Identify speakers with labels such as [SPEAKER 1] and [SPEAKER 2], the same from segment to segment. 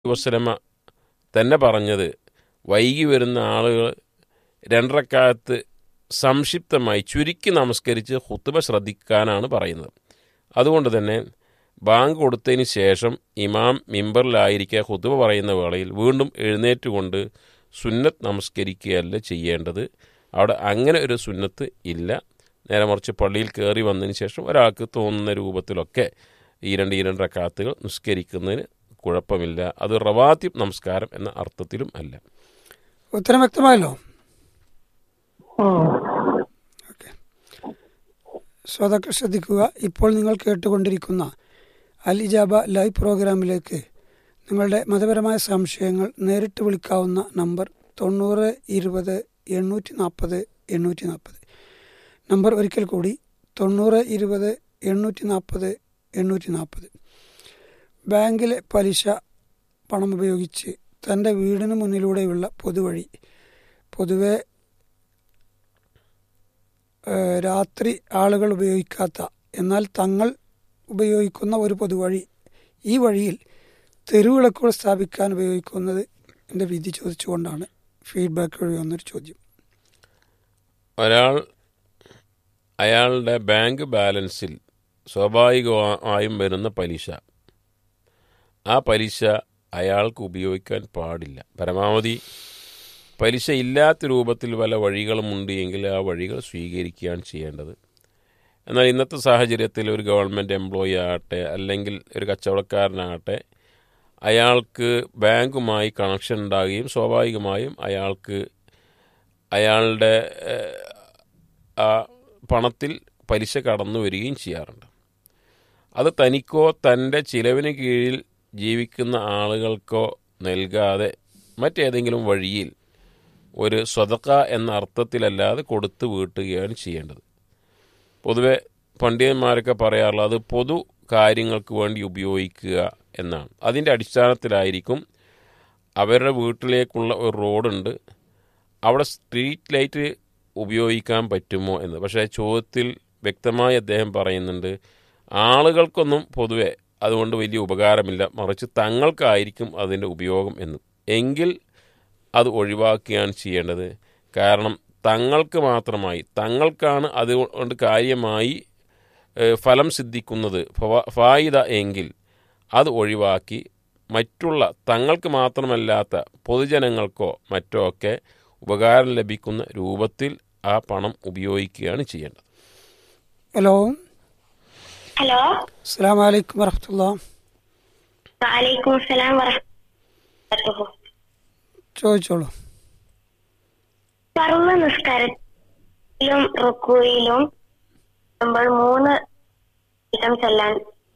[SPEAKER 1] വസ്ലമ തന്നെ പറഞ്ഞത് വൈകി വരുന്ന ആളുകൾ രണ്ടരക്കാലത്ത് സംക്ഷിപ്തമായി ചുരുക്കി നമസ്കരിച്ച് ഹുത്തുബ ശ്രദ്ധിക്കാനാണ് പറയുന്നത് അതുകൊണ്ട് തന്നെ ബാങ്ക് കൊടുത്തതിന് ശേഷം ഇമാം മിമ്പറിലായിരിക്കെ ഹുത്തുബ പറയുന്ന വേളയിൽ വീണ്ടും എഴുന്നേറ്റുകൊണ്ട് സുന്നത്ത് നമസ്കരിക്കുകയല്ല ചെയ്യേണ്ടത് അവിടെ അങ്ങനെ ഒരു സുന്നത്ത് ഇല്ല നേരെ മറിച്ച് പള്ളിയിൽ കയറി വന്നതിന് ശേഷം ഒരാൾക്ക് തോന്നുന്ന രൂപത്തിലൊക്കെ ഈ രണ്ട് ഈ രണ്ട് റക്കാത്തുകൾ നിസ്കരിക്കുന്നതിന് കുഴപ്പമില്ല അത് റവാത്തിബ് നമസ്കാരം എന്ന അർത്ഥത്തിലും അല്ല
[SPEAKER 2] ഉത്തരം വ്യക്തമായല്ലോ ഓക്കെ ശ്രോതാക്കൾ ശ്രദ്ധിക്കുക ഇപ്പോൾ നിങ്ങൾ കേട്ടുകൊണ്ടിരിക്കുന്ന അൽ ഇജാബ ലൈവ് പ്രോഗ്രാമിലേക്ക് നിങ്ങളുടെ മതപരമായ സംശയങ്ങൾ നേരിട്ട് വിളിക്കാവുന്ന നമ്പർ തൊണ്ണൂറ് ഇരുപത് എണ്ണൂറ്റി നാൽപ്പത് എണ്ണൂറ്റി നാൽപ്പത് നമ്പർ ഒരിക്കൽ കൂടി തൊണ്ണൂറ് ഇരുപത് എണ്ണൂറ്റി നാൽപ്പത് എണ്ണൂറ്റി നാൽപ്പത് ബാങ്കിലെ പലിശ പണം ഉപയോഗിച്ച് തൻ്റെ വീടിന് മുന്നിലൂടെയുള്ള പൊതുവഴി പൊതുവെ ഏഹ്, രാത്രി ആളുകൾ ഉപയോഗിക്കാത്ത എന്നാൽ തങ്ങൾ ഉപയോഗിക്കുന്ന ഒരു പൊതുവഴി ഈ വഴിയിൽ തെരുവിളക്കുകൾ സ്ഥാപിക്കാൻ ഉപയോഗിക്കുന്നത് എൻ്റെ വിധി ചോദിച്ചുകൊണ്ടാണ് ഫീഡ്ബാക്ക് വഴി വന്നൊരു ചോദ്യം
[SPEAKER 1] ഒരാൾ അയാളുടെ ബാങ്ക് ബാലൻസിൽ സ്വാഭാവികമായും വരുന്ന പലിശ ആ പലിശ അയാൾക്ക് ഉപയോഗിക്കാൻ പാടില്ല പരമാവധി പലിശ ഇല്ലാത്ത രൂപത്തിൽ വല്ല വഴികളുമുണ്ട് എങ്കിൽ ആ വഴികൾ സ്വീകരിക്കുകയാണ് ചെയ്യേണ്ടത് എന്നാൽ ഇന്നത്തെ സാഹചര്യത്തിൽ ഒരു ഗവൺമെൻറ് എംപ്ലോയി ആകട്ടെ അല്ലെങ്കിൽ ഒരു കച്ചവടക്കാരനാകട്ടെ അയാൾക്ക് ബാങ്കുമായി കണക്ഷൻ ഉണ്ടാകുകയും സ്വാഭാവികമായും അയാൾക്ക് അയാളുടെ ഏഹ്, ആ പണത്തിൽ പലിശ കടന്നു വരികയും ചെയ്യാറുണ്ട് അത് തനിക്കോ തൻ്റെ ചിലവിന് കീഴിൽ ജീവിക്കുന്ന ആളുകൾക്കോ നൽകാതെ മറ്റേതെങ്കിലും വഴിയിൽ ഒരു സ്വതക്ക എന്ന അർത്ഥത്തിലല്ലാതെ കൊടുത്തു വീട്ടുകയാണ് ചെയ്യേണ്ടത് പൊതുവെ പണ്ഡിതന്മാരൊക്കെ പറയാറുള്ളത് അത് പൊതു കാര്യങ്ങൾക്ക് വേണ്ടി ഉപയോഗിക്കുക എന്നാണ് അതിൻ്റെ അടിസ്ഥാനത്തിലായിരിക്കും അവരുടെ വീട്ടിലേക്കുള്ള ഒരു റോഡുണ്ട് അവിടെ സ്ട്രീറ്റ് ലൈറ്റ് ഉപയോഗിക്കാൻ പറ്റുമോ എന്ന് പക്ഷേ ചോദ്യത്തിൽ വ്യക്തമായി അദ്ദേഹം പറയുന്നുണ്ട് ആളുകൾക്കൊന്നും പൊതുവെ അതുകൊണ്ട് വലിയ ഉപകാരമില്ല മറിച്ച് തങ്ങൾക്കായിരിക്കും അതിൻ്റെ ഉപയോഗം എന്ന് എങ്കിൽ അത് ഒഴിവാക്കുകയാണ് ചെയ്യേണ്ടത് കാരണം തങ്ങൾക്ക് മാത്രമായി തങ്ങൾക്കാണ് അതുകൊണ്ട് കാര്യമായി ഏഹ്, ഫലം സിദ്ധിക്കുന്നത് ഫവ- ഫായിദ എങ്കിൽ അത് ഒഴിവാക്കി മറ്റുള്ള തങ്ങൾക്ക് മാത്രമല്ലാത്ത പൊതുജനങ്ങൾക്കോ മറ്റോ ഒക്കെ ഉപകാരം ലഭിക്കുന്ന രൂപത്തിൽ ആ പണം ഉപയോഗിക്കുകയാണ് ചെയ്യേണ്ടത്
[SPEAKER 2] ഹലോ
[SPEAKER 3] ഹലോ
[SPEAKER 2] അസ്സാം വലൈക്കും വറഹമത്തുള്ള
[SPEAKER 3] വലൈക്കും സലാം വറഹ്മത്തുള്ളാഹി
[SPEAKER 2] ചോദിച്ചോളൂ
[SPEAKER 3] ഫർള് നിസ്കാരത്തിലും റുക്കുയിലും നമ്മൾ മൂന്ന് ഇടം ചെല്ലാൻ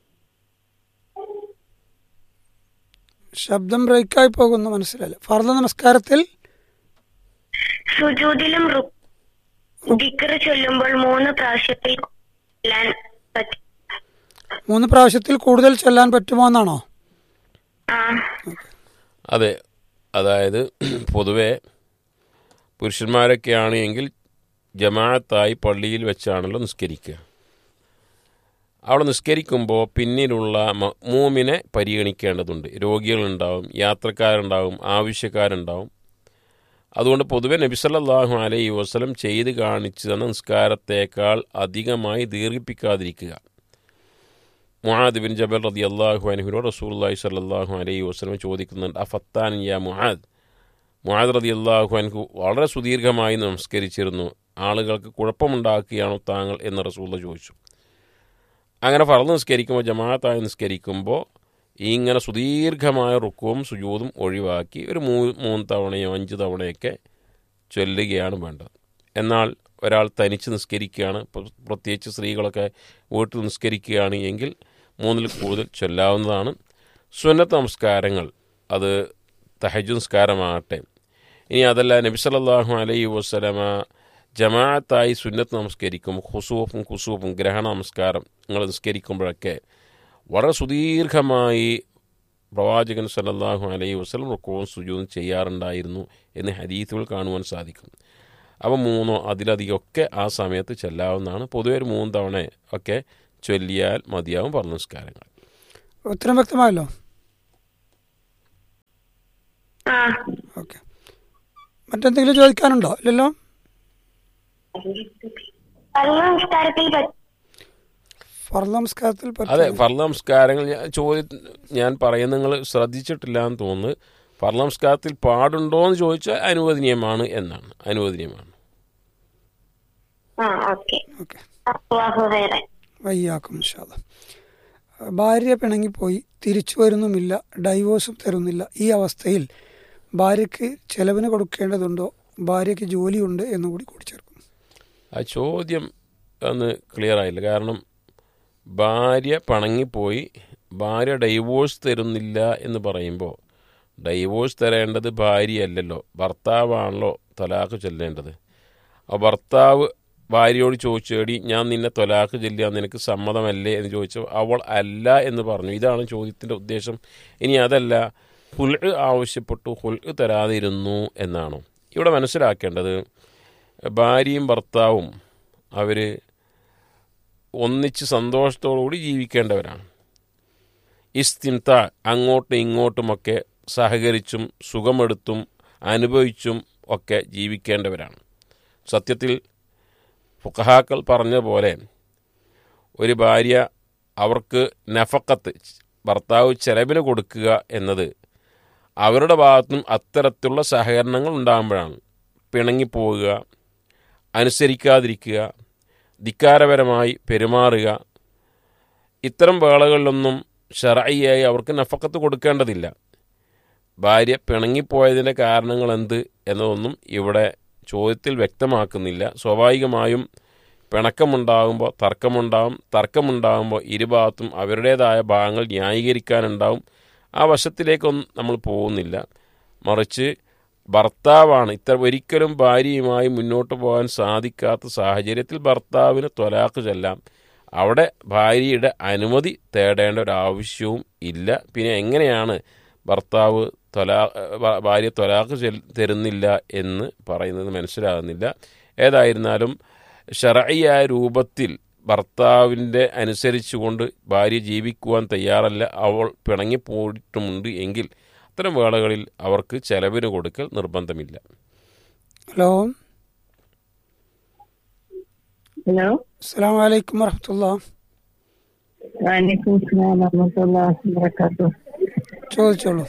[SPEAKER 2] ശബ്ദം ബ്രേക്കായി പോകുന്നു മനസ്സിലായില്ല ഫർദ നമസ്കാരത്തിൽ
[SPEAKER 3] സുജൂദിലും ദിക്കറ് ചൊല്ലുമ്പോൾ മൂന്ന് പ്രാവശ്യത്തിൽ ചെല്ലാൻ പറ്റും
[SPEAKER 2] മൂന്ന് പ്രാവശ്യത്തിൽ കൂടുതൽ ചൊല്ലാൻ പറ്റുമോ എന്നാണോ
[SPEAKER 3] ആ
[SPEAKER 1] അതെ അതായത് പൊതുവെ പുരുഷന്മാരൊക്കെയാണ് എങ്കിൽ ജമാഅത്തായി പള്ളിയിൽ വെച്ചാണല്ലോ നിസ്കരിക്കുക അവിടെ നിസ്കരിക്കുമ്പോൾ പിന്നിലുള്ള മൂമിനെ പരിഗണിക്കേണ്ടതുണ്ട് രോഗികളുണ്ടാവും യാത്രക്കാരുണ്ടാവും ആവശ്യക്കാരുണ്ടാവും അതുകൊണ്ട് പൊതുവെ നബി സല്ലല്ലാഹു അലൈഹി വസല്ലം ചെയ്ത് കാണിച്ചു തന്ന നിസ്കാരത്തേക്കാൾ അധികമായി ദീർഘിപ്പിക്കാതിരിക്കുക മുഹാദ് ബിൻ ജബൽ റതി അള്ളാഹു അനഹുനോട് റസൂല്ലാഹി സല്ലാഹു അലൈഹി വസ്ലം ചോദിക്കുന്നുണ്ട് അഫത്താൻ യാ മുഹാദ് മുഹാദ് റതി അള്ളാഹു അനഹു വളരെ സുദീർഘമായി നമസ്കരിച്ചിരുന്നു ആളുകൾക്ക് കുഴപ്പമുണ്ടാക്കുകയാണോ താങ്കൾ എന്ന് റസൂല്ല ചോദിച്ചു അങ്ങനെ ഫറന്ന് നിസ്കരിക്കുമ്പോൾ ജമാഅത്തായി നിസ്കരിക്കുമ്പോൾ ഇങ്ങനെ സുദീർഘമായ റുക്കവും സുജൂതും ഒഴിവാക്കി ഒരു മൂ മൂന്ന് തവണയോ അഞ്ച് തവണയൊക്കെ ചൊല്ലുകയാണ് വേണ്ടത് എന്നാൽ ഒരാൾ തനിച്ച് നിസ്കരിക്കുകയാണ് പ്ര- പ്രത്യേകിച്ച് സ്ത്രീകളൊക്കെ വീട്ടിൽ നിസ്കരിക്കുകയാണ് എങ്കിൽ മൂന്നിൽ കൂടുതൽ ചൊല്ലാവുന്നതാണ് സുന്നത്ത് നമസ്കാരങ്ങൾ അത് തഹജ് നിസ്കാരമാകട്ടെ ഇനി അതല്ല നബി സല്ലല്ലാഹു അലൈഹി വസ്ലമ ജമാഅത്തായി സുന്നത്ത് നമസ്കരിക്കും ഹുസൂഫും കുസൂഫും ഗ്രഹണ നമസ്കാരം നിങ്ങൾ നിസ്കരിക്കുമ്പോഴൊക്കെ വളരെ സുദീർഘമായി പ്രവാചകൻ സല്ലല്ലാഹു അലൈഹി വസ്ലം റുക്കവും സുജൂതും ചെയ്യാറുണ്ടായിരുന്നു എന്ന് ഹദീസുകൾ കാണുവാൻ സാധിക്കും അവ മൂന്നോ അതിലധികമൊക്കെ ആ സമയത്ത് ചെല്ലാവുന്നതാണ് പൊതുവെ ഒരു മൂന്ന് തവണ ഒക്കെ ചൊല്ലിയാൽ മതിയാവും പറഞ്ഞ നിസ്കാരങ്ങൾ
[SPEAKER 2] ഉത്തരം വ്യക്തമായല്ലോ
[SPEAKER 3] ആ
[SPEAKER 2] ഓക്കെ മറ്റെന്തെങ്കിലും ചോദിക്കാനുണ്ടോ ഇല്ലല്ലോ
[SPEAKER 3] പള്ള നമസ്കാരത്തിൽ പറ്റ-
[SPEAKER 2] ഫർദ് നമസ്കാരത്തിൽ
[SPEAKER 1] അതെ
[SPEAKER 2] പറ്റും
[SPEAKER 1] ഫർദ് നമസ്കാരങ്ങൾ ഞാൻ ചോദി ഞാൻ പറയുന്നത് നിങ്ങൾ ശ്രദ്ധിച്ചിട്ടില്ല എന്ന് തോന്നുന്നു ഫർദ് നമസ്കാരത്തിൽ പാടുണ്ടോ എന്ന് ചോദിച്ചാൽ അനുവദനീയമാണ് എന്നാണ് അനുവദനീയമാണ്
[SPEAKER 3] ആ ഓക്കെ
[SPEAKER 2] ഓക്കെ
[SPEAKER 3] അള്ളാഹു വേറെ
[SPEAKER 2] വയ്യാക്കും ഇൻഷാല്ല ഭാര്യ പിണങ്ങിപ്പോയി തിരിച്ചു വരുന്നുമില്ല ഡൈവോഴ്സും തരുന്നില്ല ഈ അവസ്ഥയിൽ ഭാര്യയ്ക്ക് ചെലവിന് കൊടുക്കേണ്ടതുണ്ടോ ഭാര്യയ്ക്ക് ജോലിയുണ്ട് എന്ന് കൂടി കൂടിച്ചേർക്കും
[SPEAKER 1] ആ ചോദ്യം ഒന്ന് ക്ലിയർ ആയില്ല കാരണം ഭാര്യ പണങ്ങിപ്പോയി ഭാര്യ ഡൈവോഴ്സ് തരുന്നില്ല എന്ന് പറയുമ്പോൾ ഡൈവോഴ്സ് തരേണ്ടത് ഭാര്യയല്ലല്ലോ ഭർത്താവാണല്ലോ തലാഖ് ചെല്ലേണ്ടത് ആ ഭർത്താവ് ഭാര്യയോട് ചോദിച്ചേടി ഞാൻ നിന്നെ തൊലാഖ് ചെല്ലാൻ നിനക്ക് സമ്മതമല്ലേ എന്ന് ചോദിച്ചു അവൾ അല്ല എന്ന് പറഞ്ഞു ഇതാണ് ചോദ്യത്തിൻ്റെ ഉദ്ദേശം ഇനി അതല്ല ഹുൽ ആവശ്യപ്പെട്ടു ഹുൽ തരാതിരുന്നു എന്നാണോ ഇവിടെ മനസ്സിലാക്കേണ്ടത് ഭാര്യയും ഭർത്താവും അവർ ഒന്നിച്ച് സന്തോഷത്തോടുകൂടി ജീവിക്കേണ്ടവരാണ് ഇസ്തിംത അങ്ങോട്ടും ഇങ്ങോട്ടുമൊക്കെ സഹകരിച്ചും സുഖമെടുത്തും അനുഭവിച്ചും ഒക്കെ ജീവിക്കേണ്ടവരാണ് സത്യത്തിൽ ഫുഖഹാക്കൾ പറഞ്ഞ പോലെ ഒരു ഭാര്യ അവർക്ക് നഫക്കത്ത് ഭർത്താവ് ചെലവിന് കൊടുക്കുക എന്നത് അവരുടെ ഭാഗത്തും അത്തരത്തിലുള്ള സഹകരണങ്ങൾ ഉണ്ടാകുമ്പോഴാണ് പിണങ്ങിപ്പോവുക അനുസരിക്കാതിരിക്കുക ധിക്കാരപരമായി പെരുമാറുക ഇത്തരം വേളകളിലൊന്നും ഷറായിയായി അവർക്ക് നഫക്കത്ത് കൊടുക്കേണ്ടതില്ല ഭാര്യ പിണങ്ങിപ്പോയതിൻ്റെ കാരണങ്ങൾ എന്ത് എന്നതൊന്നും ഇവിടെ ചോദ്യത്തിൽ വ്യക്തമാക്കുന്നില്ല സ്വാഭാവികമായും പിണക്കമുണ്ടാകുമ്പോൾ തർക്കമുണ്ടാകും തർക്കമുണ്ടാകുമ്പോൾ ഇരുഭാഗത്തും അവരുടേതായ ഭാഗങ്ങൾ ന്യായീകരിക്കാനുണ്ടാവും ആ വശത്തിലേക്കൊന്നും നമ്മൾ പോകുന്നില്ല മറിച്ച് ഭർത്താവാണ് ഇത്ര ഒരിക്കലും ഭാര്യയുമായി മുന്നോട്ട് പോകാൻ സാധിക്കാത്ത സാഹചര്യത്തിൽ ഭർത്താവിന് ത്വലാഖ് ചെല്ലാം അവിടെ ഭാര്യയുടെ അനുമതി തേടേണ്ട ഒരു ആവശ്യവും ഇല്ല പിന്നെ എങ്ങനെയാണ് ഭർത്താവ് ത്വലാ ഭ- ഭാര്യ ത്വലാഖ് ചെൽ തരുന്നില്ല എന്ന് പറയുന്നത് മനസ്സിലാകുന്നില്ല ഏതായിരുന്നാലും ഷറയായ രൂപത്തിൽ ഭർത്താവിൻ്റെ അനുസരിച്ചുകൊണ്ട് ഭാര്യ ജീവിക്കുവാൻ തയ്യാറല്ല അവൾ പിണങ്ങിപ്പോയിട്ടുമുണ്ട് എങ്കിൽ അത്തരം വേളകളിൽ അവർക്ക് ചെലവിന് കൊടുക്കൽ നിർബന്ധമില്ല
[SPEAKER 2] ഹലോ
[SPEAKER 4] ഹലോ
[SPEAKER 2] അസ്സാം വലൈക്കും വറഹമത്തുള്ള
[SPEAKER 4] വാലിക്കും സ്ലാം വറഹ്മത്തുള്ളാഹി വബറകാതുഹു
[SPEAKER 2] ചോദിച്ചോളൂ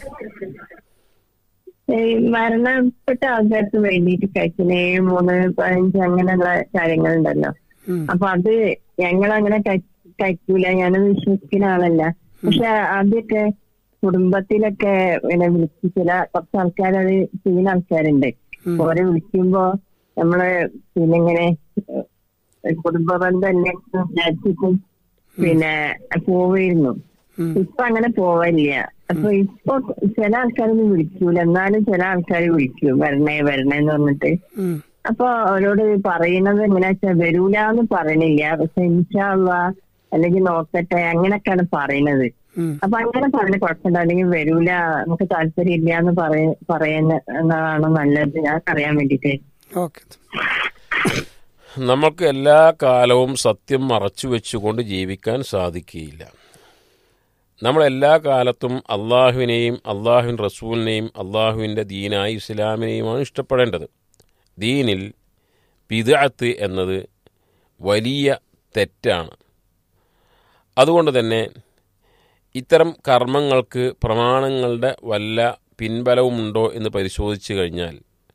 [SPEAKER 4] ഈ മരണപ്പെട്ട ആൾക്കാർക്ക് വേണ്ടിയിട്ട് കഴിക്കുന്ന ഏഴ് മൂന്ന് പതിനഞ്ച് അങ്ങനെയുള്ള കാര്യങ്ങളുണ്ടല്ലോ
[SPEAKER 2] ഉം.
[SPEAKER 4] അപ്പൊ അത് ഞങ്ങൾ അങ്ങനെ കഴിക്കൂല ഞാൻ വിശ്വസിക്കുന്ന ആളല്ല പക്ഷെ ആദ്യമൊക്കെ കുടുംബത്തിലൊക്കെ പിന്നെ വിളിച്ച് ചില കുറച്ച് ആൾക്കാർ അത് ചെയ്യുന്ന ആൾക്കാരുണ്ട്
[SPEAKER 2] ഉം.
[SPEAKER 4] ഓരെ വിളിക്കുമ്പോ നമ്മള് പിന്നെ ഇങ്ങനെ ഏഹ്, കുടുംബ ബന്ധം തന്നെ വിചാരിച്ചിട്ട് പിന്നെ പോവായിരുന്നു
[SPEAKER 2] ഉം.
[SPEAKER 4] ഇപ്പൊ അങ്ങനെ പോവില്ല അപ്പൊ ഇപ്പൊ ചില ആൾക്കാരൊന്നും വിളിക്കൂല എന്നാലും ചില ആൾക്കാർ വിളിക്കും വരണേ വരണേ എന്ന് പറഞ്ഞിട്ട്
[SPEAKER 2] ഉം.
[SPEAKER 4] അപ്പൊ അവരോട് പറയുന്നത് എങ്ങനെയാ വെച്ചാൽ വരൂലെന്ന് പറയണില്ല പക്ഷെ ഇൻഷാള്ള അല്ലെങ്കിൽ നോക്കട്ടെ അങ്ങനെയൊക്കെയാണ് പറയുന്നത്
[SPEAKER 2] ഉം.
[SPEAKER 4] അപ്പൊ അങ്ങനെ പറഞ്ഞ കുഴപ്പമില്ല അല്ലെങ്കിൽ വരൂല നമുക്ക് താല്പര്യം ഇല്ല എന്ന് പറയ- പറയുന്നതാണ് നല്ലത് ഞാൻ അറിയാൻ വേണ്ടിട്ട്
[SPEAKER 2] ഓക്കെ
[SPEAKER 1] നമുക്ക് എല്ലാ കാലവും സത്യം മറച്ചു വെച്ചുകൊണ്ട് ജീവിക്കാൻ സാധിക്കുകയില്ല നമ്മൾ എല്ലാ കാലത്തും അള്ളാഹുവിനെയും അള്ളാഹുവിൻ റസൂലിനെയും അള്ളാഹുവിൻ്റെ ദീനായി ഇസ്ലാമിനെയുമാണ് ഇഷ്ടപ്പെടേണ്ടത് ദീനിൽ പിദഅത്ത് എന്നത് വലിയ തെറ്റാണ് അതുകൊണ്ട് തന്നെ ഇത്തരം കർമ്മങ്ങൾക്ക് പ്രമാണങ്ങളുടെ വല്ല പിൻബലവുമുണ്ടോ എന്ന് പരിശോധിച്ചു കഴിഞ്ഞാൽ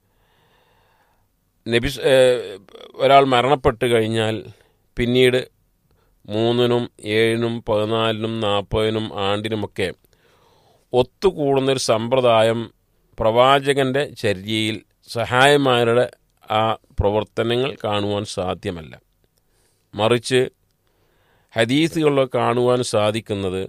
[SPEAKER 1] നബി ഏഹ് ഒരാൾ മരണപ്പെട്ട് കഴിഞ്ഞാൽ പിന്നീട് മൂന്നിനും ഏഴിനും പതിനാലിനും നാൽപ്പതിനും ആണ്ടിനുമൊക്കെ ഒത്തുകൂടുന്നൊരു സമ്പ്രദായം പ്രവാചകൻ്റെ ചര്യയിൽ സഹായമാരുടെ ആ പ്രവർത്തനങ്ങൾ കാണുവാൻ സാധ്യമല്ല മറിച്ച് ഹദീസുകളിൽ കാണുവാൻ സാധിക്കുന്നത്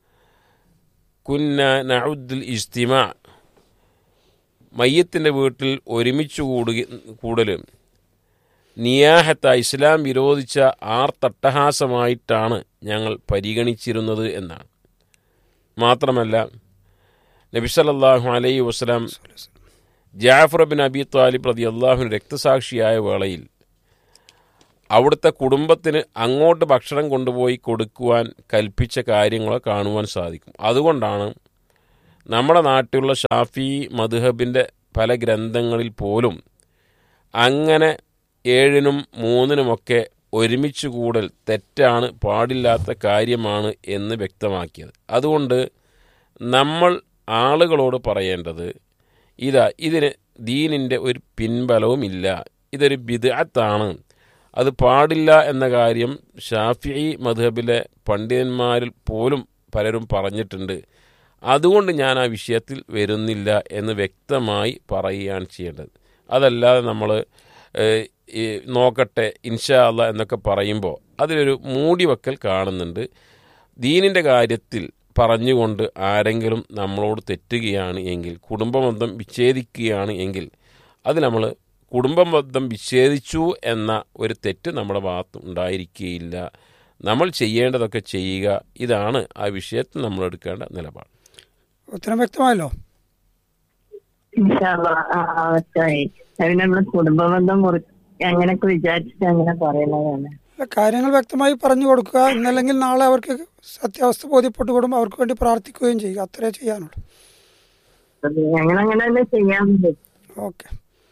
[SPEAKER 1] കുന്ന നഉദ്ദുൽ ഇസ്തിമാ മയ്യത്തിൻ്റെ വീട്ടിൽ ഒരുമിച്ച് കൂടുക കൂടൽ നിയാഹത്ത ഇസ്ലാം വിരോധിച്ച ആർ തട്ടഹാസമായിട്ടാണ് ഞങ്ങൾ പരിഗണിച്ചിരുന്നത് എന്നാണ് മാത്രമല്ല നബിസലല്ലാഹു അലൈഹി വസ്ലാം ജാഫർ ബിൻ അബി താലിബ് റതി അള്ളാഹുവിന് രക്തസാക്ഷിയായ വേളയിൽ അവിടുത്തെ കുടുംബത്തിന് അങ്ങോട്ട് ഭക്ഷണം കൊണ്ടുപോയി കൊടുക്കുവാൻ കൽപ്പിച്ച കാര്യങ്ങളെ കാണുവാൻ സാധിക്കും അതുകൊണ്ടാണ് നമ്മുടെ നാട്ടിലുള്ള ഷാഫി മധുഹബിൻ്റെ പല ഗ്രന്ഥങ്ങളിൽ പോലും അങ്ങനെ ഏഴിനും മൂന്നിനുമൊക്കെ ഒരുമിച്ച് കൂടൽ തെറ്റാണ് പാടില്ലാത്ത കാര്യമാണ് എന്ന് വ്യക്തമാക്കിയത് അതുകൊണ്ട് നമ്മൾ ആളുകളോട് പറയേണ്ടത് ഇതാ ഇതിന് ദീനിൻ്റെ ഒരു പിൻബലവുമില്ല ഇതൊരു ബിദഅത്താണ് അത് പാടില്ല എന്ന കാര്യം ഷാഫി മധുഹബിലെ പണ്ഡിതന്മാരിൽ പോലും പലരും പറഞ്ഞിട്ടുണ്ട് അതുകൊണ്ട് ഞാൻ ആ വിഷയത്തിൽ വരുന്നില്ല എന്ന് വ്യക്തമായി പറയുകയാണ് ചെയ്യേണ്ടത് അതല്ലാതെ നമ്മൾ ഈ നോക്കട്ടെ ഇൻഷാ അല്ല എന്നൊക്കെ പറയുമ്പോൾ അതിലൊരു മൂടിവെക്കൽ കാണുന്നുണ്ട് ദീനിൻ്റെ കാര്യത്തിൽ പറഞ്ഞുകൊണ്ട് ആരെങ്കിലും നമ്മളോട് തെറ്റുകയാണ് എങ്കിൽ കുടുംബബന്ധം വിച്ഛേദിക്കുകയാണ് എങ്കിൽ അത് നമ്മൾ കുടുംബബന്ധം വിച്ഛേദിച്ചു എന്ന ഒരു തെറ്റ് നമ്മുടെ ഭാഗത്ത് ഉണ്ടായിരിക്കുകയില്ല നമ്മൾ ചെയ്യേണ്ടതൊക്കെ ചെയ്യുക ഇതാണ് ആ വിഷയത്തിൽ നമ്മൾ എടുക്കേണ്ട നിലപാട്
[SPEAKER 2] ഉത്തരം വ്യക്തമായല്ലോ
[SPEAKER 4] ഇൻഷാല്ലാ. ആ, ആ, മനസ്സിലായി. അത് നമ്മള് കുടുംബബന്ധം മുറി അങ്ങനൊക്കെ വിചാരിച്ചിട്ട് അങ്ങനെ പറയുന്നതാണ്
[SPEAKER 2] അല്ല, കാര്യങ്ങൾ വ്യക്തമായി പറഞ്ഞു കൊടുക്കുക എന്നല്ലെങ്കിൽ നാളെ അവർക്ക് സത്യാവസ്ഥ ബോധ്യപ്പെട്ടു കൊടുക്കും അവർക്ക് വേണ്ടി പ്രാർത്ഥിക്കുകയും ചെയ്യുക അത്രേ ചെയ്യാനുള്ളൂ
[SPEAKER 4] അത് ഞങ്ങളങ്ങനെ തന്നെ ചെയ്യാൻ
[SPEAKER 2] ഓക്കെ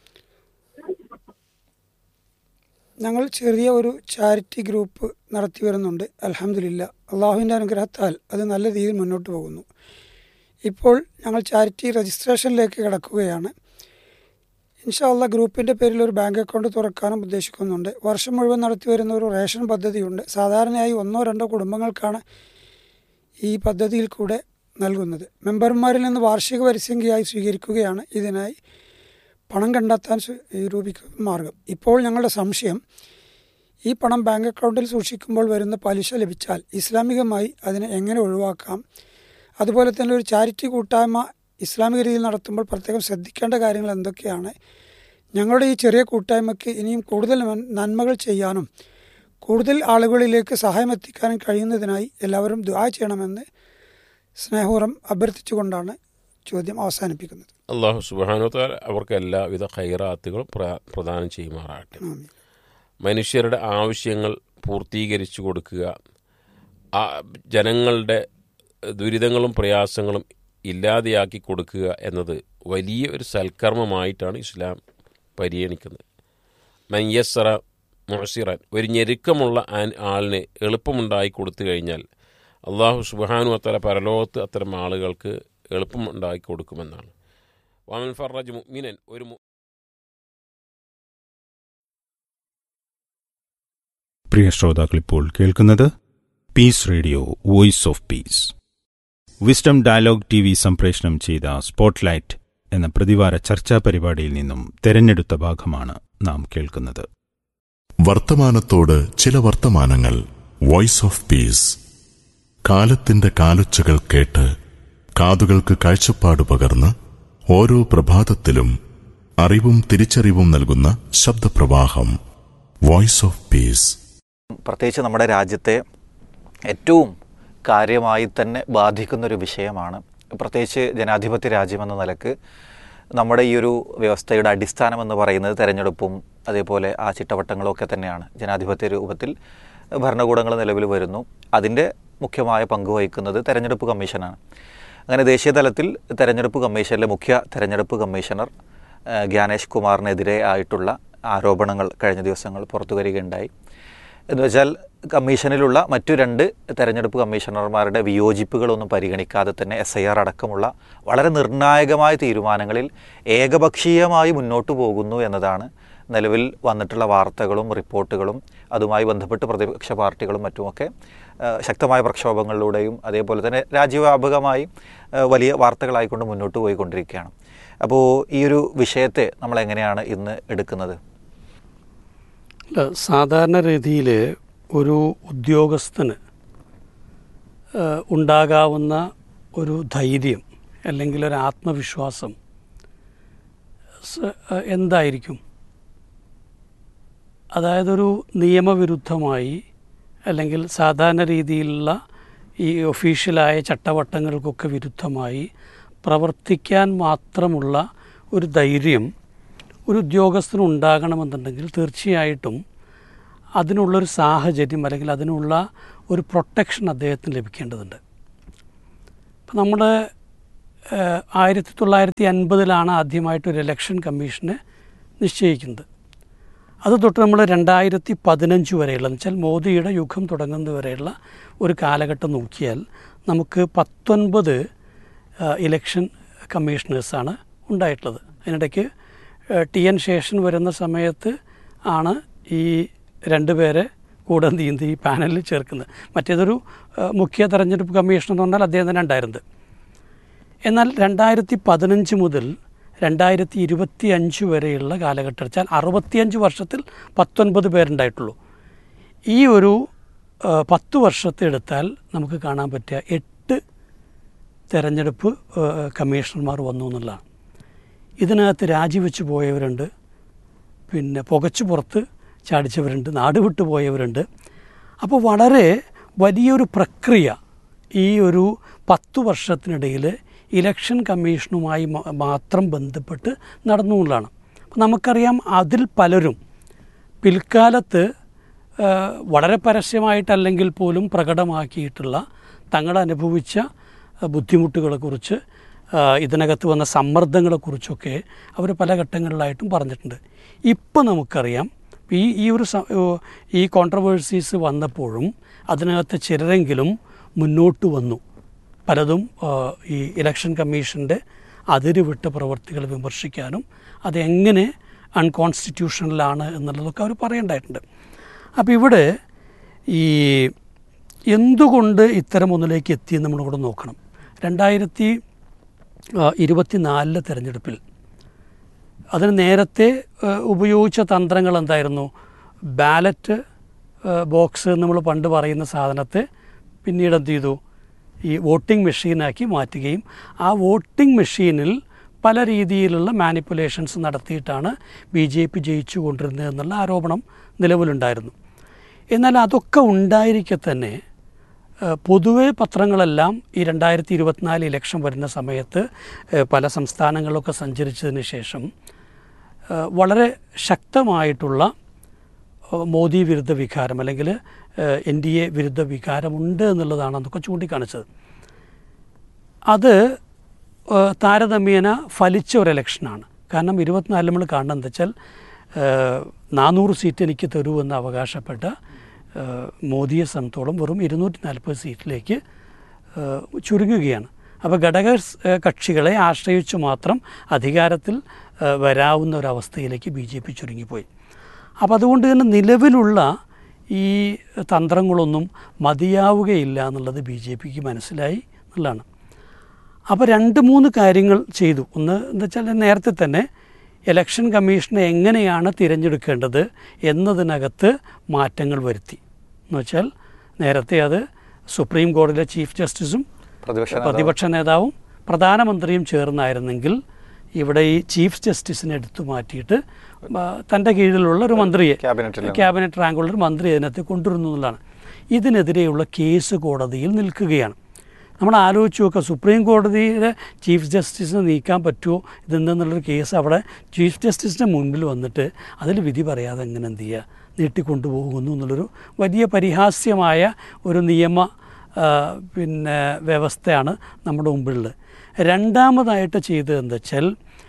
[SPEAKER 2] ഞങ്ങൾ ചെറിയ ഒരു ചാരിറ്റി ഗ്രൂപ്പ് നടത്തി വരുന്നുണ്ട് അലഹമില്ല അള്ളാഹുവിൻ്റെ അനുഗ്രഹത്താൽ അത് നല്ല രീതിയിൽ മുന്നോട്ട് പോകുന്നു ഇപ്പോൾ ഞങ്ങൾ ചാരിറ്റി രജിസ്ട്രേഷനിലേക്ക് കിടക്കുകയാണ് ഇൻഷാല്ല ഗ്രൂപ്പിൻ്റെ പേരിൽ ഒരു ബാങ്ക് അക്കൗണ്ട് തുറക്കാനും ഉദ്ദേശിക്കുന്നുണ്ട് വർഷം മുഴുവൻ നടത്തി വരുന്ന ഒരു റേഷൻ പദ്ധതിയുണ്ട് സാധാരണയായി ഒന്നോ രണ്ടോ കുടുംബങ്ങൾക്കാണ് ഈ പദ്ധതിയിൽ കൂടെ നൽകുന്നത് മെമ്പർമാരിൽ നിന്ന് വാർഷിക പരിസംഖ്യയായി സ്വീകരിക്കുകയാണ് ഇതിനായി പണം കണ്ടെത്താൻ സ്വ- ഈ രൂപിക്കുന്ന മാർഗം ഇപ്പോൾ ഞങ്ങളുടെ സംശയം ഈ പണം ബാങ്ക് അക്കൗണ്ടിൽ സൂക്ഷിക്കുമ്പോൾ വരുന്ന പലിശ ലഭിച്ചാൽ ഇസ്ലാമികമായി അതിനെ എങ്ങനെ ഒഴിവാക്കാം അതുപോലെ തന്നെ ഒരു ചാരിറ്റി കൂട്ടായ്മ ഇസ്ലാമിക രീതിയിൽ നടത്തുമ്പോൾ പ്രത്യേകം ശ്രദ്ധിക്കേണ്ട കാര്യങ്ങൾ എന്തൊക്കെയാണ് ഞങ്ങളുടെ ഈ ചെറിയ കൂട്ടായ്മയ്ക്ക് ഇനിയും കൂടുതൽ നൻ- നന്മകൾ ചെയ്യാനും കൂടുതൽ ആളുകളിലേക്ക് സഹായം എത്തിക്കാനും കഴിയുന്നതിനായി എല്ലാവരും ദുആ ചെയ്യണമെന്ന് സ്നേഹപൂർവ്വം അഭ്യർത്ഥിച്ചുകൊണ്ടാണ് ചോദ്യം അവസാനിപ്പിക്കുന്നത്
[SPEAKER 1] അള്ളാഹു സുബാനുത്താൽ അവർക്ക് എല്ലാവിധ ഖൈറാത്തുകളും പ്ര- പ്രദാനം ചെയ്യുമാറാകട്ടെ
[SPEAKER 2] ആമീൻ.
[SPEAKER 1] മനുഷ്യരുടെ ആവശ്യങ്ങൾ പൂർത്തീകരിച്ചു കൊടുക്കുക ആ ജനങ്ങളുടെ ദുരിതങ്ങളും പ്രയാസങ്ങളും ഇല്ലാതെയാക്കി കൊടുക്കുക എന്നത് വലിയ ഒരു സൽക്കർമ്മമായിട്ടാണ് ഇസ്ലാം പരിഗണിക്കുന്നത് മയ്യസറ മൊസിറൻ ഒരു ഞെരുക്കമുള്ള ആൻ- ആളിന് എളുപ്പമുണ്ടായി കൊടുത്തു കഴിഞ്ഞാൽ അള്ളാഹു സുബാനു അത്തര പരലോകത്ത് അത്തരം ആളുകൾക്ക് എളുപ്പമുണ്ടാക്കി കൊടുക്കുമെന്നാണ് വാമൻ ഫറജ് മുഅ്മിനൻ ഒരു മു-
[SPEAKER 5] പ്രിയ ശ്രോതാക്കൾ ഇപ്പോൾ കേൾക്കുന്നത് peace radio voice of peace wisdom dialogue T V സംപ്രേഷണം ചെയ്ത സ്പോട്ട്ലൈറ്റ് എന്ന പ്രതിവാര ചർച്ചാ പരിപാടിയിൽ നിന്നും തെരഞ്ഞെടുത്ത ഭാഗമാണ് നാം കേൾക്കുന്നത്
[SPEAKER 6] വർത്തമാനത്തോട് ചില വർത്തമാനങ്ങൾ വോയിസ് ഓഫ് പീസ് കാലത്തിന്റെ കാലൊച്ചകൾ കേട്ട് കാതുകൾക്ക് കാഴ്ചപ്പാട് പകർന്ന് ഓരോ പ്രഭാതത്തിലും അറിവും തിരിച്ചറിവും നൽകുന്ന ശബ്ദപ്രവാഹം വോയിസ് ഓഫ് പീസ്
[SPEAKER 7] പ്രത്യേകിച്ച് നമ്മുടെ രാജ്യത്തെ ഏറ്റവും കാര്യമായി തന്നെ ബാധിക്കുന്ന ഒരു വിഷയമാണ് പ്രത്യേകിച്ച് ജനാധിപത്യ രാജ്യമെന്ന നിലക്ക് നമ്മുടെ ഈ ഒരു വ്യവസ്ഥയുടെ അടിസ്ഥാനം എന്ന് പറയുന്നത് തെരഞ്ഞെടുപ്പും അതേപോലെ ആ ചിട്ടവട്ടങ്ങളും ഒക്കെ തന്നെയാണ് ജനാധിപത്യ രൂപത്തിൽ ഭരണകൂടങ്ങൾ നിലവിൽ വരുന്നു അതിൻ്റെ മുഖ്യമായ പങ്ക് വഹിക്കുന്നത് തെരഞ്ഞെടുപ്പ് കമ്മീഷനാണ് അങ്ങനെ ദേശീയ തലത്തിൽ തെരഞ്ഞെടുപ്പ് കമ്മീഷനിലെ മുഖ്യ തെരഞ്ഞെടുപ്പ് കമ്മീഷണർ ആ, ഗ്യാനേഷ് കുമാറിനെതിരെ ആയിട്ടുള്ള ആരോപണങ്ങൾ കഴിഞ്ഞ ദിവസങ്ങൾ പുറത്തു വരികയുണ്ടായി എന്ന് വെച്ചാൽ കമ്മീഷനിലുള്ള മറ്റു രണ്ട് തെരഞ്ഞെടുപ്പ് കമ്മീഷണർമാരുടെ വിയോജിപ്പുകളൊന്നും പരിഗണിക്കാതെ തന്നെ എസ് ഐ ആർ അടക്കമുള്ള വളരെ നിർണായകമായ തീരുമാനങ്ങളിൽ ഏകപക്ഷീയമായി മുന്നോട്ട് പോകുന്നു എന്നതാണ് നിലവിൽ വന്നിട്ടുള്ള വാർത്തകളും റിപ്പോർട്ടുകളും അതുമായി ബന്ധപ്പെട്ട് പ്രതിപക്ഷ പാർട്ടികളും മറ്റുമൊക്കെ ആ, ശക്തമായ പ്രക്ഷോഭങ്ങളിലൂടെയും അതേപോലെ തന്നെ രാജ്യവ്യാപകമായി ആ, വലിയ വാർത്തകളായിക്കൊണ്ട് മുന്നോട്ട് പോയിക്കൊണ്ടിരിക്കുകയാണ് അപ്പോൾ ഈ ഒരു വിഷയത്തെ നമ്മൾ എങ്ങനെയാണ് ഇന്ന് എടുക്കുന്നത്
[SPEAKER 8] അല്ല സാധാരണ രീതിയിൽ ഒരു ഉദ്യോഗസ്ഥന് ആ, ഉണ്ടാകാവുന്ന ഒരു ധൈര്യം അല്ലെങ്കിൽ ഒരു ആത്മവിശ്വാസം സ- ആ, എന്തായിരിക്കും അതായത് ഒരു നിയമവിരുദ്ധമായി അല്ലെങ്കിൽ സാധാരണ രീതിയിലുള്ള ഈ ഒഫീഷ്യലായ ചട്ടവട്ടങ്ങൾക്കൊക്കെ വിരുദ്ധമായി പ്രവർത്തിക്കാൻ മാത്രമുള്ള ഒരു ധൈര്യം ഒരു ഉദ്യോഗസ്ഥന് ഉണ്ടാകണമെന്നുണ്ടെങ്കിൽ തീർച്ചയായിട്ടും അതിനുള്ളൊരു സാഹചര്യം അല്ലെങ്കിൽ അതിനുള്ള ഒരു പ്രൊട്ടക്ഷൻ അദ്ദേഹത്തിന് ലഭിക്കേണ്ടതുണ്ട് ഇപ്പം നമ്മുടെ ആയിരത്തി തൊള്ളായിരത്തി അൻപതിലാണ് ആദ്യമായിട്ട് ഒരു ഇലക്ഷൻ കമ്മീഷനെ നിശ്ചയിക്കുന്നത് അത് തൊട്ട് നമ്മൾ രണ്ടായിരത്തി പതിനഞ്ച് വരെയുള്ള എന്ന് വെച്ചാൽ മോദിയുടെ യുഗം തുടങ്ങുന്നത് വരെയുള്ള ഒരു കാലഘട്ടം നോക്കിയാൽ നമുക്ക് പത്തൊൻപത് ഇലക്ഷൻ കമ്മീഷണേഴ്സാണ് ഉണ്ടായിട്ടുള്ളത് അതിനിടയ്ക്ക് ടി എൻ ശേഷൻ വരുന്ന സമയത്ത് ആണ് ഈ രണ്ട് പേരെ കൂടെ നീന്തി ഈ പാനലിൽ ചേർക്കുന്നത് മറ്റേതൊരു ഏഹ്, മുഖ്യ തെരഞ്ഞെടുപ്പ് കമ്മീഷൻ എന്ന് പറഞ്ഞാൽ അദ്ദേഹം തന്നെ ഉണ്ടായിരുന്നത് എന്നാൽ രണ്ടായിരത്തി പതിനഞ്ച് മുതൽ രണ്ടായിരത്തി ഇരുപത്തി അഞ്ച് വരെയുള്ള കാലഘട്ടം വെച്ചാൽ അറുപത്തിയഞ്ച് വർഷത്തിൽ പത്തൊൻപത് പേരുണ്ടായിട്ടുള്ളൂ ഈ ഒരു ആ, പത്ത് വർഷത്തെ എടുത്താൽ നമുക്ക് കാണാൻ പറ്റുക എട്ട് തെരഞ്ഞെടുപ്പ് ആ, കമ്മീഷണർമാർ വന്നു എന്നുള്ളതാണ് ഇതിനകത്ത് രാജിവെച്ച് പോയവരുണ്ട് പിന്നെ പുകച്ചു പുറത്ത് ചാടിച്ചവരുണ്ട് നാട് വിട്ടു പോയവരുണ്ട് അപ്പോൾ വളരെ വലിയൊരു പ്രക്രിയ ഈ ഒരു പത്തു വർഷത്തിനിടയിൽ ഇലക്ഷൻ കമ്മീഷനുമായി മ- മാത്രം ബന്ധപ്പെട്ട് നടന്നു എന്നുള്ളതാണ് അപ്പോൾ നമുക്കറിയാം അതിൽ പലരും പിൽക്കാലത്ത് ആ, വളരെ പരസ്യമായിട്ടല്ലെങ്കിൽ പോലും പ്രകടമാക്കിയിട്ടുള്ള തങ്ങൾ അനുഭവിച്ച ആ, ബുദ്ധിമുട്ടുകളെക്കുറിച്ച് ആ, ഇതിനകത്ത് വന്ന സമ്മർദ്ദങ്ങളെക്കുറിച്ചൊക്കെ അവർ പല ഘട്ടങ്ങളിലായിട്ടും പറഞ്ഞിട്ടുണ്ട് ഇപ്പം നമുക്കറിയാം ഈ ഈ ഒരു സ- ഓ, ഈ കോൺട്രവേഴ്സീസ് വന്നപ്പോഴും അതിനകത്ത് ചിലരെങ്കിലും മുന്നോട്ട് വന്നു പലതും ആ, ഈ ഇലക്ഷൻ കമ്മീഷൻ്റെ അതിരുവിട്ട പ്രവർത്തികൾ വിമർശിക്കാനും അതെങ്ങനെ അൺകോൺസ്റ്റിറ്റ്യൂഷണലാണ് എന്നുള്ളതൊക്കെ അവർ പറയേണ്ടതായിട്ടുണ്ട് അപ്പോൾ ഇവിടെ ഈ എന്തുകൊണ്ട് ഇത്തരം ഒന്നിലേക്ക് എത്തി നമ്മൾ കൂടെ നോക്കണം രണ്ടായിരത്തി ഇരുപത്തി നാലിലെ തെരഞ്ഞെടുപ്പിൽ അതിന് നേരത്തെ ആ, ഉപയോഗിച്ച തന്ത്രങ്ങൾ എന്തായിരുന്നു ബാലറ്റ് ബോക്സ് നമ്മൾ പണ്ട് പറയുന്ന സാധനത്തെ പിന്നീട് എന്ത് ചെയ്തു ഈ വോട്ടിംഗ് മെഷീനാക്കി മാറ്റുകയും ആ വോട്ടിംഗ് മെഷീനിൽ പല രീതിയിലുള്ള മാനിപ്പുലേഷൻസ് നടത്തിയിട്ടാണ് ബി ജെ പി ജയിച്ചു കൊണ്ടിരുന്നത് എന്നുള്ള ആരോപണം നിലവിലുണ്ടായിരുന്നു എന്നാൽ അതൊക്കെ ഉണ്ടായിരിക്കെ തന്നെ ഏഹ് പൊതുവെ പത്രങ്ങളെല്ലാം ഈ രണ്ടായിരത്തി ഇരുപത്തിനാല് ഇലക്ഷൻ വരുന്ന സമയത്ത് ഏഹ് പല സംസ്ഥാനങ്ങളിലൊക്കെ സഞ്ചരിച്ചതിന് ശേഷം ഏഹ് വളരെ ശക്തമായിട്ടുള്ള ഏഹ് മോദി വിരുദ്ധ വികാരം അല്ലെങ്കിൽ എൻ ഡി എ വിരുദ്ധ വികാരമുണ്ട് എന്നുള്ളതാണ് അതൊക്കെ ചൂണ്ടിക്കാണിച്ചത് അത് ഏഹ് താരതമ്യേന ഫലിച്ച ഒരു ഇലക്ഷനാണ് കാരണം ഇരുപത്തിനാലിൽ നമ്മൾ കാണുന്നത് എന്താ വെച്ചാൽ ഏഹ് നാനൂറ് സീറ്റ് എനിക്ക് തരൂ എന്ന് അവകാശപ്പെട്ട ഏഹ് മോദിയെ സംബന്ധിച്ചോളം വെറും ഇരുന്നൂറ്റി നാൽപ്പത് സീറ്റിലേക്ക് ഏഹ് ചുരുങ്ങുകയാണ് അപ്പോൾ ഘടക ഏഹ് കക്ഷികളെ ആശ്രയിച്ചു മാത്രം അധികാരത്തിൽ ഏഹ് വരാവുന്ന ഒരവസ്ഥയിലേക്ക് ബി ജെ പി ചുരുങ്ങിപ്പോയി അപ്പോൾ അതുകൊണ്ട് തന്നെ നിലവിലുള്ള ഈ തന്ത്രങ്ങളൊന്നും മതിയാവുകയില്ല എന്നുള്ളത് ബി ജെ പിക്ക് മനസ്സിലായി എന്നുള്ളതാണ് അപ്പോൾ രണ്ട് മൂന്ന് കാര്യങ്ങൾ ചെയ്തു ഒന്ന് എന്താ വെച്ചാൽ നേരത്തെ തന്നെ ഇലക്ഷൻ കമ്മീഷനെ എങ്ങനെയാണ് തിരഞ്ഞെടുക്കേണ്ടത് എന്നതിനകത്ത് മാറ്റങ്ങൾ വരുത്തി എന്ന് വെച്ചാൽ നേരത്തെ അത് സുപ്രീം കോടതിയിലെ ചീഫ് ജസ്റ്റിസും
[SPEAKER 7] പ്രതിപക്ഷ നേതാവ്.
[SPEAKER 8] പ്രതിപക്ഷ നേതാവും പ്രധാനമന്ത്രിയും ചേർന്നായിരുന്നെങ്കിൽ ഇവിടെ ഈ ചീഫ് ജസ്റ്റിസിനെ എടുത്തു മാറ്റിയിട്ട് ആ, തൻ്റെ കീഴിലുള്ള ഒരു മന്ത്രിയെ
[SPEAKER 7] ക്യാബിനറ്റിൽ നിന്ന്.
[SPEAKER 8] ക്യാബിനറ്റ് റാങ്കുള്ള ഒരു മന്ത്രി അതിനകത്ത് കൊണ്ടുവരുന്നു എന്നുള്ളതാണ് ഇതിനെതിരെയുള്ള കേസ് കോടതിയിൽ നിൽക്കുകയാണ് നമ്മൾ ആലോചിച്ച് നോക്കുക സുപ്രീം കോടതിയിലെ ചീഫ് ജസ്റ്റിസിനെ നീക്കാൻ പറ്റുമോ ഇതെന്തെന്നുള്ളൊരു കേസ് അവിടെ ചീഫ് ജസ്റ്റിസിൻ്റെ മുൻപിൽ വന്നിട്ട് അതിൽ വിധി പറയാതെ എങ്ങനെ എന്ത് ചെയ്യുക നീട്ടിക്കൊണ്ടുപോകുന്നു എന്നുള്ളൊരു വലിയ പരിഹാസ്യമായ ഒരു നിയമ ആ, പിന്നെ വ്യവസ്ഥയാണ് നമ്മുടെ മുമ്പിലുള്ളത് രണ്ടാമതായിട്ട് ചെയ്തത് എന്താ വെച്ചാൽ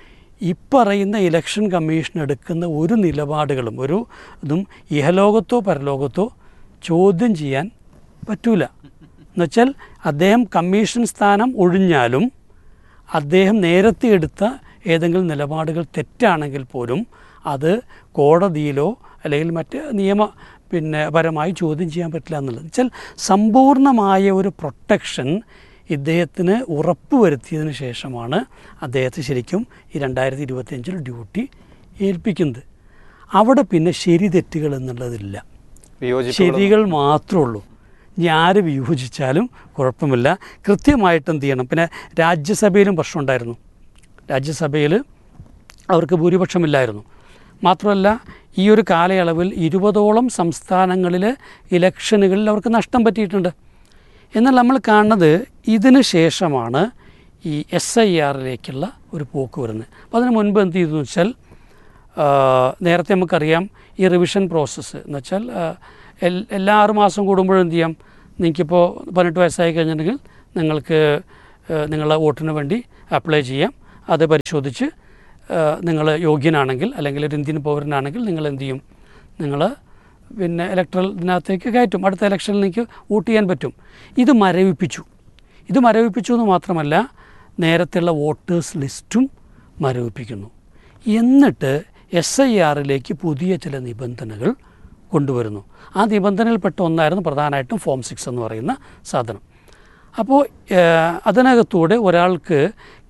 [SPEAKER 8] ഇപ്പറയുന്ന ഇലക്ഷൻ കമ്മീഷൻ എടുക്കുന്ന ഒരു നിലപാടുകളും ഒരു ഇതും ഇഹലോകത്തോ പരലോകത്തോ ചോദ്യം ചെയ്യാൻ പറ്റൂല എന്നുവെച്ചാൽ അദ്ദേഹം കമ്മീഷൻ സ്ഥാനം ഒഴിഞ്ഞാലും അദ്ദേഹം നേരത്തെ എടുത്ത ഏതെങ്കിലും നിലപാടുകൾ തെറ്റാണെങ്കിൽ പോലും അത് കോടതിയിലോ അല്ലെങ്കിൽ മറ്റ് നിയമ പിന്നെ പരമായി ചോദ്യം ചെയ്യാൻ പറ്റില്ല എന്നുള്ളത് വെച്ചാൽ സമ്പൂർണ്ണമായ ഒരു പ്രൊട്ടക്ഷൻ ഇദ്ദേഹത്തിന് ഉറപ്പുവരുത്തിയതിന് ശേഷമാണ് അദ്ദേഹത്തെ ശരിക്കും ഈ രണ്ടായിരത്തി ഇരുപത്തിയഞ്ചിൽ ഡ്യൂട്ടി ഏൽപ്പിക്കുന്നത് അവിടെ പിന്നെ ശരി തെറ്റുകൾ എന്നുള്ളതില്ല
[SPEAKER 7] വിയോജിപ്പുകളും
[SPEAKER 8] ശരികൾ മാത്രമേ ഉള്ളൂ ഇനി ആര് വിയോജിച്ചാലും കുഴപ്പമില്ല കൃത്യമായിട്ട് എന്ത് ചെയ്യണം പിന്നെ രാജ്യസഭയിലും പ്രശ്നമുണ്ടായിരുന്നു രാജ്യസഭയിൽ അവർക്ക് ഭൂരിപക്ഷമില്ലായിരുന്നു മാത്രമല്ല ഈ ഒരു കാലയളവിൽ ഇരുപതോളം സംസ്ഥാനങ്ങളിലെ ഇലക്ഷനുകളിൽ അവർക്ക് നഷ്ടം പറ്റിയിട്ടുണ്ട് എന്നാൽ നമ്മൾ കാണുന്നത് ഇതിന് ശേഷമാണ് ഈ എസ് ഐ ആറിലേക്കുള്ള ഒരു പോക്ക് വരുന്നത് അപ്പോൾ അതിന് മുൻപ് എന്ത് ചെയ്തു എന്ന് വെച്ചാൽ ആ, നേരത്തെ നമുക്കറിയാം ഈ റിവിഷൻ പ്രോസസ്സ് എന്ന് വെച്ചാൽ ആ, എൽ- എല്ലാ ആറ് മാസം കൂടുമ്പോഴും എന്ത് ചെയ്യാം നിങ്ങൾക്കിപ്പോൾ പതിനെട്ട് വയസ്സായി കഴിഞ്ഞിട്ടുണ്ടെങ്കിൽ നിങ്ങൾക്ക് നിങ്ങളെ വോട്ടിന് വേണ്ടി അപ്ലൈ ചെയ്യാം അത് പരിശോധിച്ച് നിങ്ങൾ യോഗ്യനാണെങ്കിൽ അല്ലെങ്കിൽ ഒരു ഇന്ത്യൻ പൗരനാണെങ്കിൽ നിങ്ങൾ എന്ത് ചെയ്യും നിങ്ങൾ പിന്നെ ഇലക്ട്രൽ ഇതിനകത്തേക്ക് കയറ്റും അടുത്ത ഇലക്ഷനിൽ നിങ്ങൾക്ക് വോട്ട് ചെയ്യാൻ പറ്റും ഇത് മരവിപ്പിച്ചു ഇത് മരവിപ്പിച്ചു എന്ന് മാത്രമല്ല നേരത്തെയുള്ള വോട്ടേഴ്സ് ലിസ്റ്റും മരവിപ്പിക്കുന്നു എന്നിട്ട് എസ് ഐ ആറിലേക്ക് പുതിയ ചില നിബന്ധനകൾ കൊണ്ടുവരുന്നു ആ നിബന്ധനയിൽപ്പെട്ട ഒന്നായിരുന്നു പ്രധാനമായിട്ടും ഫോം സിക്സ് എന്ന് പറയുന്ന സാധനം അപ്പോൾ ഏഹ്, അതിനകത്തൂടെ ഒരാൾക്ക്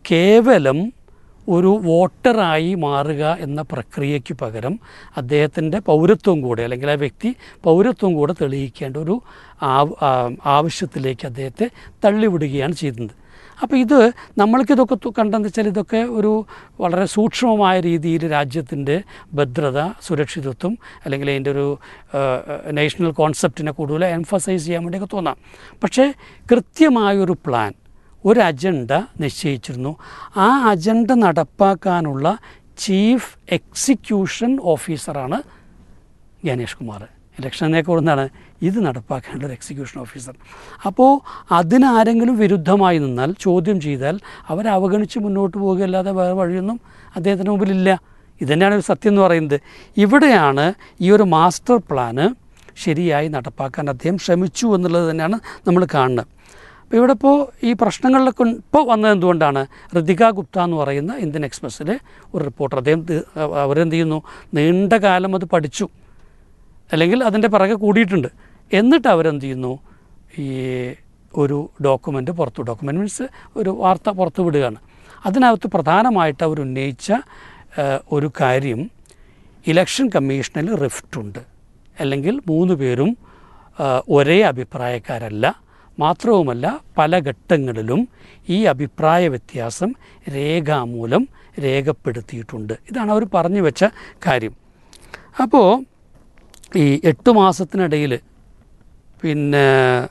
[SPEAKER 8] കേവലം ഒരു വോട്ടറായി മാറുക എന്ന പ്രക്രിയയ്ക്ക് പകരം അദ്ദേഹത്തിൻ്റെ പൗരത്വം കൂടെ അല്ലെങ്കിൽ ആ വ്യക്തി പൗരത്വം കൂടെ തെളിയിക്കേണ്ട ഒരു ആവ്- ആ- ആവശ്യത്തിലേക്ക് അദ്ദേഹത്തെ തള്ളിവിടുകയാണ് ചെയ്യുന്നത് അപ്പോൾ ഇത് നമ്മൾക്കിതൊക്കെ തു- കണ്ടെന്ന് വെച്ചാൽ ഇതൊക്കെ ഒരു വളരെ സൂക്ഷ്മമായ രീതിയിൽ രാജ്യത്തിൻ്റെ ഭദ്രത സുരക്ഷിതത്വം അല്ലെങ്കിൽ അതിൻ്റെ ഒരു നാഷണൽ കോൺസെപ്റ്റിനെ കൂടുതൽ എംഫസൈസ് ചെയ്യാൻ വേണ്ടിയൊക്കെ തോന്നാം പക്ഷേ കൃത്യമായൊരു പ്ലാൻ ഒരു അജണ്ട നിശ്ചയിച്ചിരുന്നു ആ അജണ്ട നടപ്പാക്കാനുള്ള ചീഫ് എക്സിക്യൂഷൻ ഓഫീസറാണ് ജ്ഞാനേഷ് കുമാർ ഇലക്ഷനേക്ക് എന്താണ് ഇത് നടപ്പാക്കേണ്ട ഒരു എക്സിക്യൂഷൻ ഓഫീസർ അപ്പോൾ അതിനാരെങ്കിലും വിരുദ്ധമായി നിന്നാൽ ചോദ്യം ചെയ്താൽ അവരെ അവഗണിച്ച് മുന്നോട്ട് പോകുകയല്ലാതെ വേറെ വഴിയൊന്നും അദ്ദേഹത്തിന് മുമ്പിലില്ല ഇതന്നെയാണ് ഒരു സത്യം എന്ന് പറയുന്നത് ഇവിടെയാണ് ഈ ഒരു മാസ്റ്റർ പ്ലാന് ശരിയായി നടപ്പാക്കാൻ അദ്ദേഹം ശ്രമിച്ചു എന്നുള്ളത് തന്നെയാണ് നമ്മൾ കാണുന്നത് അപ്പോൾ ഇവിടെ ഇപ്പോൾ ഈ പ്രശ്നങ്ങളിലൊക്കെ ഇപ്പോൾ വന്നത് എന്തുകൊണ്ടാണ് ഋതിക ഗുപ്ത എന്ന് പറയുന്ന ഇന്ത്യൻ എക്സ്പ്രസ്സിലെ ഒരു റിപ്പോർട്ടർ അദ്ദേഹം തി- അവരെന്ത് ചെയ്യുന്നു നീണ്ട കാലം അത് പഠിച്ചു അല്ലെങ്കിൽ അതിൻ്റെ പിറകെ കൂടിയിട്ടുണ്ട് എന്നിട്ട് അവരെന്ത് ചെയ്യുന്നു ഈ ഒരു ഡോക്യുമെൻ്റ് പുറത്തു ഡോക്യുമെൻ്റ് മീൻസ് ഒരു വാർത്ത പുറത്തു വിടുകയാണ് അതിനകത്ത് പ്രധാനമായിട്ട് അവർ ഉന്നയിച്ച ആ, ഒരു കാര്യം ഇലക്ഷൻ കമ്മീഷനിൽ റിഫ്റ്റ് ഉണ്ട് അല്ലെങ്കിൽ മൂന്ന് പേരും ആ, ഒരേ അഭിപ്രായക്കാരല്ല മാത്രവുമല്ല പല ഘട്ടങ്ങളിലും ഈ അഭിപ്രായ വ്യത്യാസം രേഖാമൂലം രേഖപ്പെടുത്തിയിട്ടുണ്ട് ഇതാണ് അവർ പറഞ്ഞു വെച്ച കാര്യം അപ്പോൾ ഈ എട്ട് മാസത്തിനിടയിൽ പിന്നെ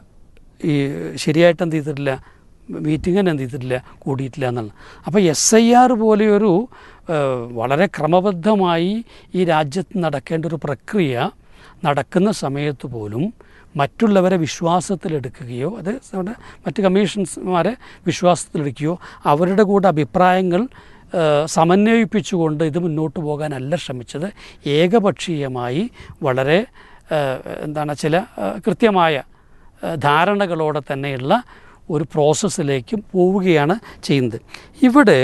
[SPEAKER 8] ഈ ശരിയായിട്ട് എന്ത് ചെയ്തിട്ടില്ല മീറ്റിങ്ങിന് എന്ത് ചെയ്തിട്ടില്ല കൂടിയിട്ടില്ല എന്നാണ് അപ്പോൾ എസ് ഐ ആർ പോലെയൊരു ഏഹ്, വളരെ ക്രമബദ്ധമായി ഈ രാജ്യത്ത് നടക്കേണ്ട ഒരു പ്രക്രിയ നടക്കുന്ന സമയത്ത് പോലും മറ്റുള്ളവരെ വിശ്വാസത്തിലെടുക്കുകയോ അത് നമ്മുടെ മറ്റ് കമ്മീഷൻസ്മാരെ വിശ്വാസത്തിലെടുക്കുകയോ അവരുടെ കൂടെ അഭിപ്രായങ്ങൾ ഏഹ്, സമന്വയിപ്പിച്ചുകൊണ്ട് ഇത് മുന്നോട്ട് പോകാനല്ല ശ്രമിച്ചത് ഏകപക്ഷീയമായി വളരെ ഏഹ്, എന്താണ് ചില ഏഹ്, കൃത്യമായ ഏഹ്, ധാരണകളോടെ തന്നെയുള്ള ഒരു പ്രോസസ്സിലേക്ക് പോവുകയാണ് ചെയ്യുന്നത് ഇവിടെ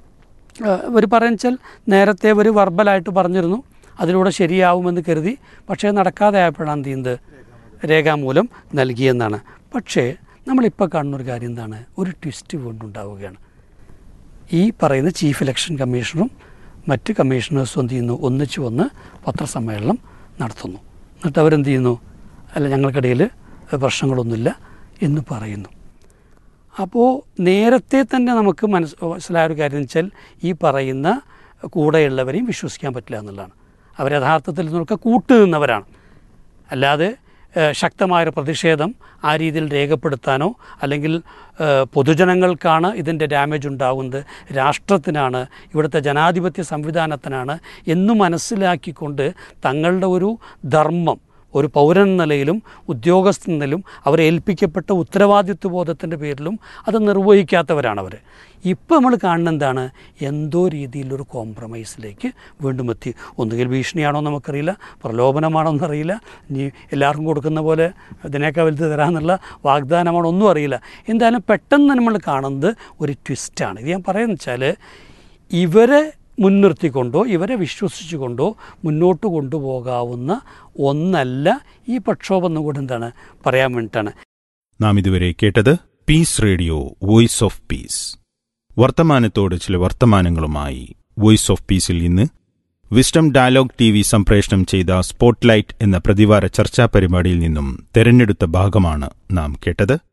[SPEAKER 8] ഇവർ പറയുവെച്ചാൽ നേരത്തെ ഒരു വർബലായിട്ട് പറഞ്ഞിരുന്നു അതിലൂടെ ശരിയാവുമെന്ന് കരുതി പക്ഷേ നടക്കാതെ ആയപ്പോഴാണ് എന്ത് ചെയ്യുന്നത് രേഖാമൂലം നൽകിയെന്നാണ് പക്ഷേ നമ്മളിപ്പോൾ കാണുന്ന ഒരു കാര്യം എന്താണ് ഒരു ട്വിസ്റ്റ് വീണ്ടുണ്ടാവുകയാണ് ഈ പറയുന്ന ചീഫ് ഇലക്ഷൻ കമ്മീഷണറും മറ്റ് കമ്മീഷണേഴ്സും എന്ത് ചെയ്യുന്നു ഒന്നിച്ചു വന്ന് പത്രസമ്മേളനം നടത്തുന്നു എന്നിട്ട് അവരെന്ത് ചെയ്യുന്നു അല്ല ഞങ്ങൾക്കിടയിൽ പ്രശ്നങ്ങളൊന്നുമില്ല എന്ന് പറയുന്നു അപ്പോൾ നേരത്തെ തന്നെ നമുക്ക് മനസ് മനസ്സിലായ ഒരു കാര്യം എന്ന് വെച്ചാൽ ഈ പറയുന്ന കൂടെയുള്ളവരെയും വിശ്വസിക്കാൻ പറ്റില്ല എന്നുള്ളതാണ് അവർ യഥാർത്ഥത്തിൽ നിന്നൊക്കെ കൂട്ടുനിന്നവരാണ് അല്ലാതെ ഏഹ്, ശക്തമായൊരു പ്രതിഷേധം ആ രീതിയിൽ രേഖപ്പെടുത്താനോ അല്ലെങ്കിൽ ഏഹ്, പൊതുജനങ്ങൾക്കാണ് ഇതിൻ്റെ ഡാമേജ് ഉണ്ടാകുന്നത് രാഷ്ട്രത്തിനാണ് ഇവിടുത്തെ ജനാധിപത്യ സംവിധാനത്തിനാണ് എന്ന് മനസ്സിലാക്കിക്കൊണ്ട് തങ്ങളുടെ ഒരു ധർമ്മം ഒരു പൗരൻ എന്ന നിലയിലും ഉദ്യോഗസ്ഥൻ എന്ന നിലയിലും അവരെ ഏൽപ്പിക്കപ്പെട്ട ഉത്തരവാദിത്വ ബോധത്തിൻ്റെ പേരിലും അത് നിർവഹിക്കാത്തവരാണ് അവർ ഇപ്പോൾ നമ്മൾ കാണുന്ന എന്താണ് എന്തോ രീതിയിലൊരു കോംപ്രമൈസിലേക്ക് വീണ്ടും എത്തി ഒന്നുകിൽ ഭീഷണിയാണോ നമുക്കറിയില്ല പ്രലോഭനമാണോ എന്നറിയില്ല ഇനി എല്ലാവർക്കും കൊടുക്കുന്ന പോലെ ഇതിനേക്കാൾ വലുത് തരാമെന്നുള്ള വാഗ്ദാനമാണോ ഒന്നും അറിയില്ല എന്തായാലും പെട്ടെന്ന് നമ്മൾ കാണുന്നത് ഒരു ട്വിസ്റ്റാണ് ഇത് ഞാൻ പറയുന്നത് വെച്ചാൽ ഇവരെ മുൻനിർത്തിക്കൊണ്ടോ ഇവരെ വിശ്വസിച്ചുകൊണ്ടോ മുന്നോട്ട് കൊണ്ടുപോകാവുന്ന ഒന്നല്ല ഈ പ്രക്ഷോഭം എന്നുകൂടെ എന്താണ് പറയാൻ വേണ്ടിയിട്ടാണ്
[SPEAKER 5] നാം ഇതുവരെ കേട്ടത് peace radio voice of peace വർത്തമാനത്തോട് ചില വർത്തമാനങ്ങളുമായി വോയിസ് ഓഫ് പീസിൽ ഇന്ന് വിസ്ഡം ഡയലോഗ് ടി വി സംപ്രേഷണം ചെയ്ത സ്പോട്ട്ലൈറ്റ് എന്ന പ്രതിവാര ചർച്ചാ പരിപാടിയിൽ നിന്നും തെരഞ്ഞെടുത്ത ഭാഗമാണ് നാം കേട്ടത്